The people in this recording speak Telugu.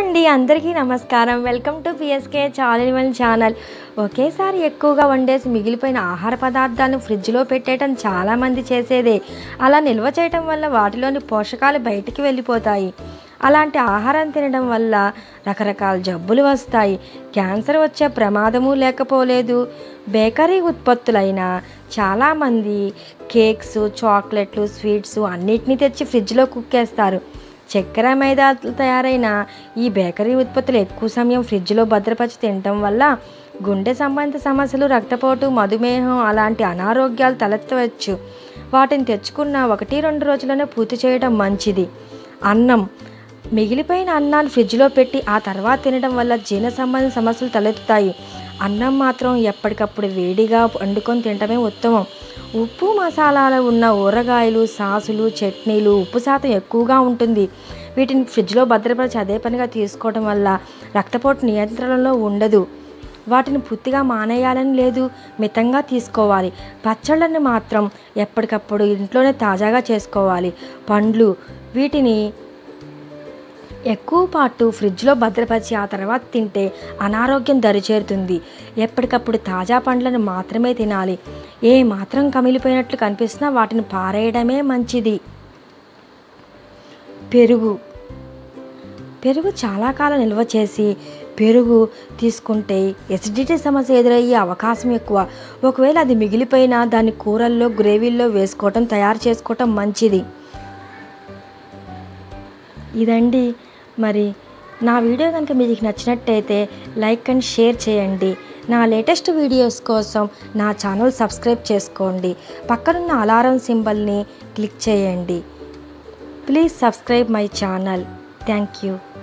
అండి అందరికీ నమస్కారం వెల్కమ్ టు పిఎస్కే చాలివల్ ఛానల్ ఒకేసారి ఎక్కువగా వండేసి మిగిలిపోయిన ఆహార పదార్థాలను ఫ్రిడ్జ్లో పెట్టేయటం చాలామంది చేసేదే అలా నిల్వ చేయటం వల్ల వాటిలోని పోషకాలు బయటికి వెళ్ళిపోతాయి అలాంటి ఆహారం తినడం వల్ల రకరకాల జబ్బులు వస్తాయి క్యాన్సర్ వచ్చే ప్రమాదము లేకపోలేదు బేకరీ ఉత్పత్తులైన చాలామంది కేక్స్ చాక్లెట్లు స్వీట్స్ అన్నిటినీ తెచ్చి ఫ్రిడ్జ్లో కుక్కేస్తారు చక్కెర మైదా తయారైన ఈ బేకరీ ఉత్పత్తులు ఎక్కువ సమయం ఫ్రిడ్జ్లో భద్రపరిచి తినటం వల్ల గుండె సంబంధిత సమస్యలు రక్తపోటు మధుమేహం అలాంటి అనారోగ్యాలు తలెత్తవచ్చు వాటిని తెచ్చుకున్న ఒకటి రెండు రోజుల్లోనే పూర్తి చేయడం మంచిది అన్నం మిగిలిపోయిన అన్నాన్ని ఫ్రిడ్జ్లో పెట్టి ఆ తర్వాత తినడం వల్ల జీర్ణ సంబంధిత సమస్యలు తలెత్తుతాయి అన్నం మాత్రం ఎప్పటికప్పుడు వేడిగా వండుకొని తినడమే ఉత్తమం ఉప్పు మసాలాలు ఉన్న ఊరగాయలు సాసులు చట్నీలు ఉప్పు శాతం ఎక్కువగా ఉంటుంది వీటిని ఫ్రిడ్జ్లో భద్రపరిచి అదే పనిగా తీసుకోవడం వల్ల రక్తపోటు నియంత్రణలో ఉండదు వాటిని పూర్తిగా మానేయాలని లేదు మితంగా తీసుకోవాలి పచ్చళ్ళని మాత్రం ఎప్పటికప్పుడు ఇంట్లోనే తాజాగా చేసుకోవాలి పండ్లు వీటిని ఎక్కువ పాటు ఫ్రిడ్జ్లో భద్రపరిచి ఆ తర్వాత తింటే అనారోగ్యం దరిచేరుతుంది ఎప్పటికప్పుడు తాజా పండ్లను మాత్రమే తినాలి ఏ మాత్రం కమిలిపోయినట్లు కనిపిస్తున్నా వాటిని పారేయడమే మంచిది పెరుగు పెరుగు చాలా కాలం నిల్వ చేసి పెరుగు తీసుకుంటే ఎసిడిటీ సమస్య ఎదురయ్యే అవకాశం ఎక్కువ ఒకవేళ అది మిగిలిపోయినా దాన్ని కూరల్లో గ్రేవీల్లో వేసుకోవటం తయారు చేసుకోవటం మంచిది ఇదండి మరి నా వీడియో కనుక మీకు నచ్చినట్టయితే లైక్ అండ్ షేర్ చేయండి నా లేటెస్ట్ వీడియోస్ కోసం నా ఛానల్ సబ్స్క్రైబ్ చేసుకోండి పక్కనున్న అలారం సింబల్ని క్లిక్ చేయండి please subscribe my channel thank you